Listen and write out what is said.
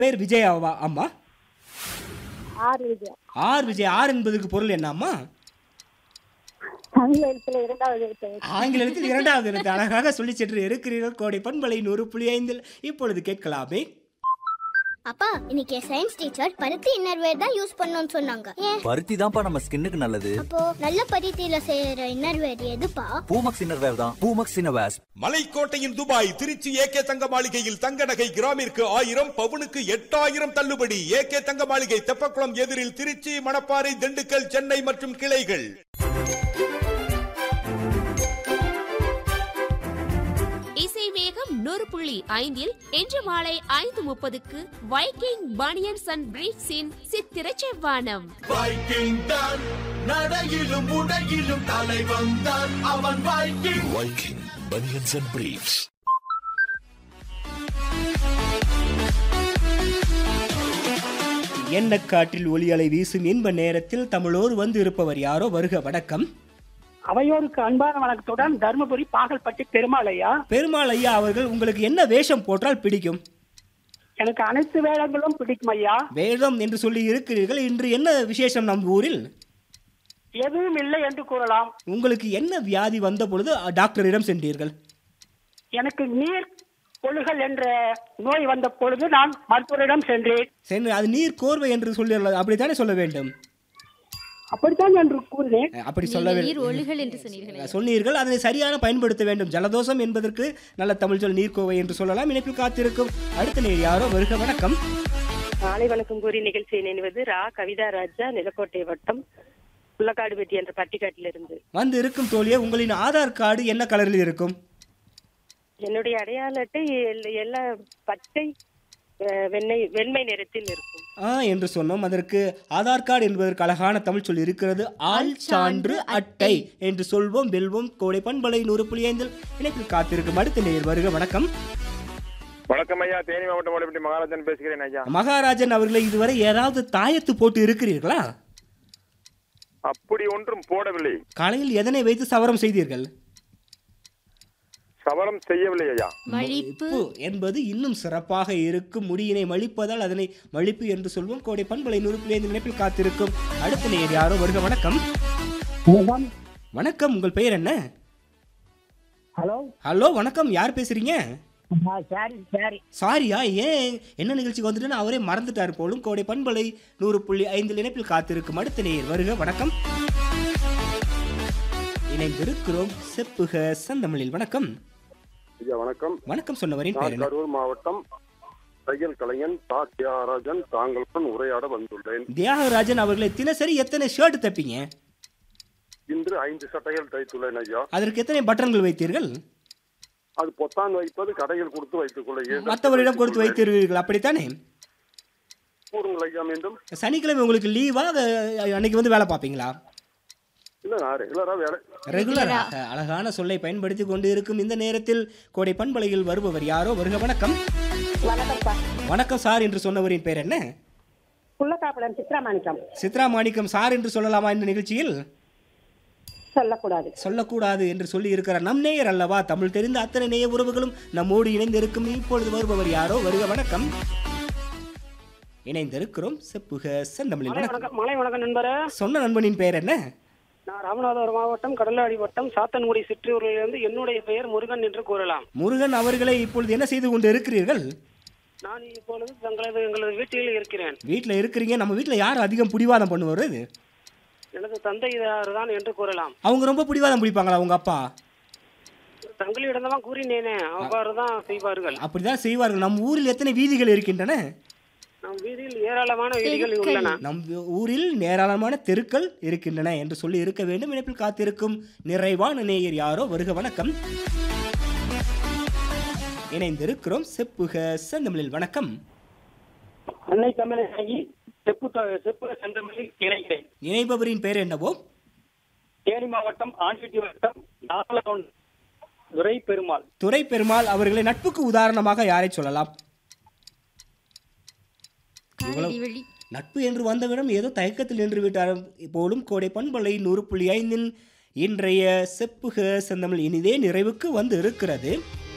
பேர் விஜயாவா அம்மா ஆறு விஜயா ஆர் விஜய் ஆர் என்பதற்கு பொருள் என்ன அம்மா தமிழ் எழுத்துல இரண்டாவது எழுத்து ஆங்கிலத்தில் இரண்டாவது எழுத்து அழகாக சொல்லி சென்று இருக்கிறீர்கள் கோடை பண்பலை நூறு புள்ளி ஐந்தில் இப்பொழுது கேட்கலாமே அப்பா இன்னைக்கு சயின்ஸ் டீச்சர் பருத்தி இன்னர்வேர் தான் யூஸ் பண்ணணும்னு சொன்னாங்க ஏன் பருத்தி தான்ப்பா நம்ம ஸ்கின்னுக்கு நல்லது அப்போ நல்ல பருத்தியில செய்யற இன்னர்வேர் எதுப்பா பூமக்ஸ் இன்னர்வேர் தான் பூமக்ஸ் இன்னர்வேர்ஸ் மலைக்கோட்டையின் துபாய் திருச்சி ஏகே தங்க மாளிகையில் தங்க நகை கிராமிற்கு ஆயிரம் பவுனுக்கு எட்டாயிரம் தள்ளுபடி ஏகே தங்க மாளிகை தெப்பக்குளம் எதிரில் திருச்சி மணப்பாறை திண்டுக்கல் சென்னை மற்றும் கிளைகள் இசை வேகம் நூறு புள்ளி ஐந்தில் இன்று மாலை ஐந்து முப்பதுக்கு வைக்கிங் பனியன்ஸ் அண்ட் பிரீட்ஸின் சித்திர செவ்வானம் வைக்கிங் தான் நடையிலும் உடையிலும் தலைவன் தான் அவன் Viking Viking banians and briefs எண்ணக்காற்றில் ஒளி அலை வீசும் இன்ப நேரத்தில் தமிழோடு வந்து இருப்பவர் யாரோ வருக வணக்கம் அவையோருக்கு அன்பான வணக்கத்துடன் தருமபுரி பாகல்பட்டி பெருமாளையா பெருமாள் ஐயா அவர்கள் உங்களுக்கு என்ன வேஷம் போட்டால் பிடிக்கும் எனக்கு அனைத்து வேடங்களும் பிடிக்கும் ஐயா வேதம் என்று சொல்லி இருக்கிறீர்கள் இன்று என்ன விசேஷம் நம் ஊரில் எதுவும் இல்லை என்று கூறலாம் உங்களுக்கு என்ன வியாதி வந்த பொழுது அ, டாக்டரிடம் சென்றீர்கள் எனக்கு நீர் கொழுகள் என்ற நோய் வந்த பொழுது நான் மருத்துவரிடம் சென்றேன் சென்று அது நீர் கோர்வை என்று சொல்லி அப்படித்தானே சொல்ல வேண்டும் அப்படித்தான் என்று கூறினேன் அஹ், அப்படி சொல்ல வேண்டும் ஒளிகள் என்று சொன்னீர்கள் சொன்னீர்கள் அதனை சரியான பயன்படுத்த வேண்டும் ஜலதோஷம் என்பதற்கு நல்ல தமிழ் சொல் நீர்க்கோவை என்று சொல்லலாம் இணைப்பில் காத்திருக்கும் அடுத்த நேர் யாரோ வருக வணக்கம் மாலை வணக்கம் கூறி நிகழ்ச்சியை நினைவது ரா கவிதா ராஜா நிலக்கோட்டை வட்டம் புள்ளக்காடுபட்டி என்ற பட்டிக்காட்டிலிருந்து வந்து இருக்கும் தோழியே உங்களின் ஆதார் கார்டு என்ன கலரில் இருக்கும் என்னுடைய அடையாள அட்டை எல்- எல்லா பச்சை அஹ், வெண்ணெய் வெண்மை நிறத்தில் இருக்கும் ஆ என்று சொன்னோம் அதற்கு ஆதார் கார்டு என்பதற்கு அழகான தமிழ் சொல் இருக்கிறது ஆள் சான்று அட்டை என்று சொல்வோம் வெல்வோம் கோடை பண்பலை நூறு புள்ளி ஐந்தில் இணைப்பில் காத்திருக்கும் அடுத்த நேர் வருக வணக்கம் வணக்கம் ஐயா தேனி மாவட்டம் வடப்பட்டி மகாராஜன் பேசுகிறேன் ஐயா மகாராஜன் அவர்களை இதுவரை ஏதாவது தாயத்து போட்டு இருக்கிறீர்களா அப்படி ஒன்றும் போடவில்லை காலையில் எதனை வைத்து சவரம் செய்தீர்கள் சவரம் செய்யவில்லை ஐயா மழிப்பு மழிப்பு என்பது இன்னும் சிறப்பாக இருக்கும் முடியினை மழிப்பதால் அதனை மழிப்பு என்று சொல்வோம் கோடை பண்பலை நூறு புள்ளி ஐந்து நினைப்பில் காத்திருக்கும் அடுத்த நேர் யாரோ வருக வணக்கம் வணக்கம் உங்கள் பெயர் என்ன ஹலோ ஹலோ வணக்கம் யார் பேசுறீங்க சரி சரி சாரியா ஏன் என்ன நிகழ்ச்சிக்கு வந்துட்டுன்னு அவரே மறந்துட்டார் போலும் கோடை பண்பலை நூறு புள்ளி ஐந்தில் இணைப்பில் காத்திருக்கும் அடுத்த நேர் வருக வணக்கம் இணைந்திருக்கிறோம் செப்புக செந்தமிழில் வணக்கம் ஐயா வணக்கம் வணக்கம் சொன்னவரின் பெயர் நான் என்ன கரூர் மாவட்டம் தையல் கலைஞன் தா தியாகராஜன் தாங்களுடன் உரையாட வந்துள்ளேன் தியாகராஜன் அவர்களை தினசரி எத்தனை ஷர்ட் தைப்பீங்க இன்று ஐந்து சட்டைகள் தைத்துள்ளேன் ஐயா அதற்கு எத்தனை பட்டன்கள் வைத்தீர்கள் அது பொத்தான் வைப்பது கடையில் கொடுத்து வைத்துக் கொள்ள மற்றவரிடம் கொடுத்து வைத்திருவீர்கள் அப்படித்தானே கூறுங்கள் ஐயா மீண்டும் சனிக்கிழமை உங்களுக்கு லீவா அன்னைக்கு வந்து வேலை பார்ப்பீங்களா இல்ல நான் ரெகுலரா வேலை ரெகுலராக அழகான சொல்லை பயன்படுத்தி கொண்டு இருக்கும் இந்த நேரத்தில் கோடை பண்பலையில் வருபவர் யாரோ வருக வணக்கம் வணக்கம்ப்பா வணக்கம் சார் என்று சொன்னவரின் பேர் என்ன புள்ளக்காப்பளம் சித்ராமாணிக்கம் சித்ரா மாணிக்கம் சார் என்று சொல்லலாமா இந்த நிகழ்ச்சியில் சொல்லக்கூடாது சொல்லக்கூடாது என்று சொல்லி இருக்கிறார் நம் நேயர் அல்லவா தமிழ் தெரிந்த அத்தனை நேய உறவுகளும் நம்மோடு இணைந்திருக்கும் இப்பொழுது வருபவர் யாரோ வருக வணக்கம் இணைந்திருக்கிறோம் செப்புக செந்தமிழில் மலை வணக்கம் வணக்கம் மலை வணக்கம் நண்பரே சொன்ன நண்பனின் பெயர் என்ன நான் ராமநாதபுரம் மாவட்டம் கடலாடி வட்டம் சாத்தன்குடி சிற்றூரிலிருந்து என்னுடைய பெயர் முருகன் என்று கூறலாம் முருகன் அவர்களை இப்பொழுது என்ன செய்து கொண்டு இருக்கிறீர்கள் நான் இப்பொழுது தங்களது எங்களது வீட்டில் இருக்கிறேன் வீட்டில் இருக்கிறீங்க நம்ம வீட்டில் யார் அதிகம் பிடிவாதம் பண்ணுவார் இது எனது தந்தையார் தான் என்று கூறலாம் அவங்க ரொம்ப பிடிவாதம் பிடிப்பாங்களா உங்க அப்பா தங்களிடம் தான் கூறினேனே அவ்வாறு தான் செய்வார்கள் அப்படிதான் செய்வார்கள் நம் ஊரில் எத்தனை வீதிகள் இருக்கின்றன நம் வீதியில் ஏராளமான வீதிகள் உள்ளன நம் ஊரில் ஏராளமான தெருக்கள் இருக்கின்றன என்று சொல்லி இருக்க வேண்டும் இணைப்பில் காத்திருக்கும் நிறைவான நேயர் யாரோ வருக வணக்கம் இணைந்திருக்கிறோம் செப்புக செந்தமிழில் வணக்கம் அன்னை தமிழகி செப்பு த- செப்பு செந்தமிழில் இணைகிறேன் இணைபவரின் பெயர் என்னவோ தேனி மாவட்டம் ஆண்டிட்டி வட்டம் நாகலகவுண்ட் துரை பெருமாள் துரை பெருமாள் அவர்களை நட்புக்கு உதாரணமாக யாரை சொல்லலாம் இவ்வளவு வெளி நட்பு என்று வந்தவிடம் ஏதோ தயக்கத்தில் நின்று விட்டார் போலும் கோடை பண்பலை நூறு புள்ளி ஐந்தின் இன்றைய செப்புக செந்தமிழ் இனிதே நிறைவுக்கு வந்து இருக்கிறது